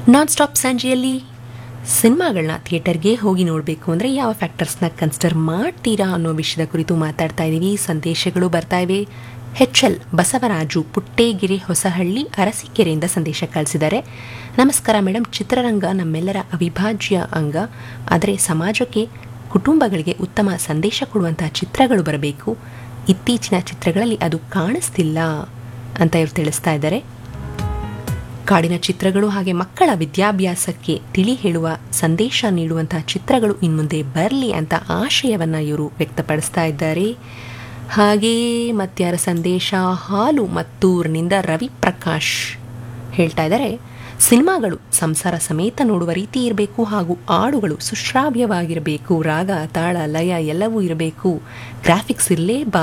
non stop ಸಂಜೆಯಲ್ಲಿ ಸಿನಿಮಾಗಳನ್ನ ಥಿಯೇಟರ್ಗೆ ಹೋಗಿ ನೋಡಬೇಕು ಅಂದರೆ ಯಾವ ಫ್ಯಾಕ್ಟರ್ಸ್ನ ಕನ್ಸಿಡರ್ ಮಾಡ್ತೀರಾ ಅನ್ನೋ ವಿಷಯದ ಕುರಿತು ಮಾತಾಡ್ತಾ ಇದ್ದೀವಿ ಸಂದೇಶಗಳು ಬರ್ತಾ ಇವೆ ಹೆಚ್ ಎಲ್ ಬಸವರಾಜು ಪುಟ್ಟೇಗಿರಿ ಹೊಸಹಳ್ಳಿ ಅರಸೀಕೆರೆಯಿಂದ ಸಂದೇಶ ಕಳಿಸಿದ್ದಾರೆ ನಮಸ್ಕಾರ ಮೇಡಮ್ ಚಿತ್ರರಂಗ ನಮ್ಮೆಲ್ಲರ ಅವಿಭಾಜ್ಯ ಅಂಗ ಆದರೆ ಸಮಾಜಕ್ಕೆ ಕುಟುಂಬಗಳಿಗೆ ಉತ್ತಮ ಸಂದೇಶ ಕೊಡುವಂತಹ ಚಿತ್ರಗಳು ಬರಬೇಕು ಇತ್ತೀಚಿನ ಚಿತ್ರಗಳಲ್ಲಿ ಅದು ಕಾಣಿಸ್ತಿಲ್ಲ ಅಂತ ಇವ್ರು ತಿಳಿಸ್ತಾ ಇದ್ದಾರೆ ಕಾಡಿನ ಚಿತ್ರಗಳು ಹಾಗೆ ಮಕ್ಕಳ ವಿದ್ಯಾಭ್ಯಾಸಕ್ಕೆ ತಿಳಿ ಹೇಳುವ ಸಂದೇಶ ನೀಡುವಂತಹ ಚಿತ್ರಗಳು ಇನ್ಮುಂದೆ ಬರಲಿ ಅಂತ ಆಶಯವನ್ನ ಇವರು ವ್ಯಕ್ತಪಡಿಸ್ತಾ ಇದ್ದಾರೆ ಹಾಗೆಯೇ ಮತ್ಯಾರ ಸಂದೇಶ ಹಾಲು ಮತ್ತೂರಿನಿಂದ ರವಿ ಪ್ರಕಾಶ್ ಹೇಳ್ತಾ ಇದ್ದಾರೆ ಸಿನಿಮಾಗಳು ಸಂಸಾರ ಸಮೇತ ನೋಡುವ ರೀತಿ ಇರಬೇಕು ಹಾಗೂ ಹಾಡುಗಳು ಸುಶ್ರಾವ್ಯವಾಗಿರಬೇಕು ರಾಗ ತಾಳ ಲಯ ಎಲ್ಲವೂ ಇರಬೇಕು ಗ್ರಾಫಿಕ್ಸ್ ಇರಲೇಬಾರದು